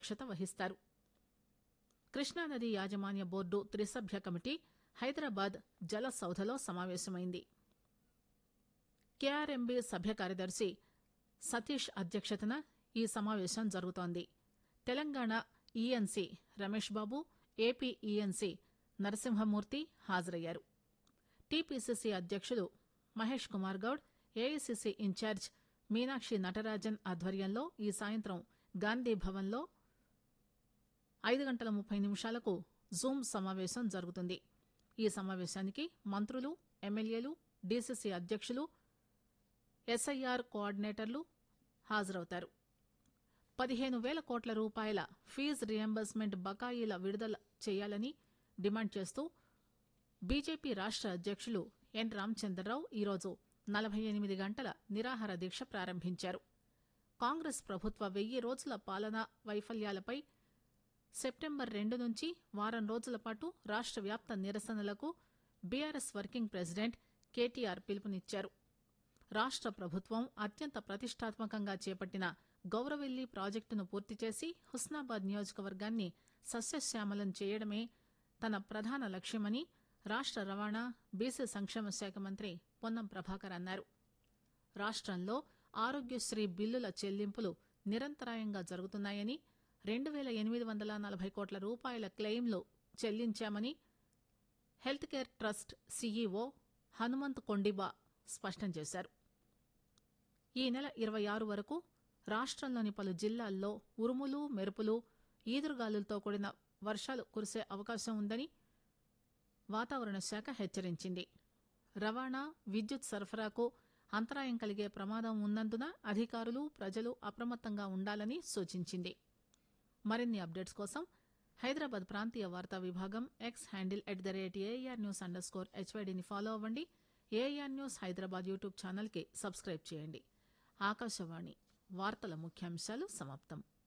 అధ్యక్షత వహిస్తారు కృష్ణానది యాజమాన్య బోర్డు త్రిసభ్య కమిటీ హైదరాబాద్ జల సౌధలో సమావేశమైంది కేఆర్ఎంబీ సభ్య కార్యదర్శి సతీష్ అధ్యక్షతన ఈ సమావేశం జరుగుతోంది Telangana ENC Ramesh Babu AP ENC Narasimhamurthy హాజరయ్యారు టీపీసీసీ అధ్యక్షులు మహేష్ కుమార్ గౌడ్ ఏఐసీసీ ఇన్ఛార్జ్ మీనాక్షి నటరాజన్ ఆధ్వర్యంలో ఈ సాయంత్రం గాంధీ భవన్లో ఐదు గంటల ముప్పై నిమిషాలకు జూమ్ సమావేశం జరుగుతుంది ఈ సమావేశానికి మంత్రులు ఎమ్మెల్యేలు డీసీసీ అధ్యక్షులు ఎస్ఐఆర్ కోఆర్డినేటర్లు హాజరవుతారు పదిహేను వేల కోట్ల రూపాయల ఫీజు రియంబర్స్మెంట్ బకాయిల విడుదల చేయాలని డిమాండ్ చేస్తూ బీజేపీ రాష్ట అధ్యక్షులు ఎన్ రామచంద్రరావు ఈరోజు నలభై ఎనిమిది గంటల నిరాహార దీక్ష ప్రారంభించారు కాంగ్రెస్ ప్రభుత్వ వెయ్యి రోజుల పాలనా వైఫల్యాలపై సెప్టెంబర్ రెండు నుంచి వారం రోజుల పాటు రాష్ట వ్యాప్త నిరసనలకు బీఆర్ఎస్ వర్కింగ్ ప్రెసిడెంట్ కేటీఆర్ పిలుపునిచ్చారు రాష్ట ప్రభుత్వం అత్యంత ప్రతిష్టాత్మకంగా చేపట్టిన గౌరవెల్లి ప్రాజెక్టును పూర్తి చేసి హుస్నాబాద్ నియోజకవర్గాన్ని సస్యశ్యామలం చేయడమే తన ప్రధాన లక్ష్యమని రాష్ట రవాణా బీసీ సంక్షేమ శాఖ మంత్రి పొన్నం ప్రభాకర్ అన్నారు రాష్టంలో ఆరోగ్యశ్రీ బిల్లుల చెల్లింపులు నిరంతరాయంగా జరుగుతున్నాయని రెండు పేల ఎనిమిది వందల నలభై కోట్ల రూపాయల క్లెయిమ్లు చెల్లించామని health care trust CEO Hanumanth Kondiba స్పష్టం చేశారు ఈ నెల ఇరవై ఆరు వరకు రాష్టంలోని పలు జిల్లాల్లో ఉరుములు మెరుపులు ఈదురుగాలులతో కూడిన వర్షాలు కురిసే అవకాశం ఉందని వాతావరణ శాఖ హెచ్చరించింది రవాణా విద్యుత్ సరఫరాకు అంతరాయం కలిగే ప్రమాదం ఉన్నందున అధికారులు ప్రజలు అప్రమత్తంగా ఉండాలని సూచించింది మరిన్ని అప్డేట్స్ కోసం హైదరాబాద్ ప్రాంతీయ వార్తా విభాగం X handle at the rate AR news underscore స్కోర్ హెచ్వైడిని ఫాలో అవ్వండి ఏఆర్ న్యూస్ హైదరాబాద్ యూట్యూబ్ ఛానల్కి సబ్స్క్రైబ్ చేయండి ఆకాశవాణి వార్తల ముఖ్యాంశాలు సమాప్తం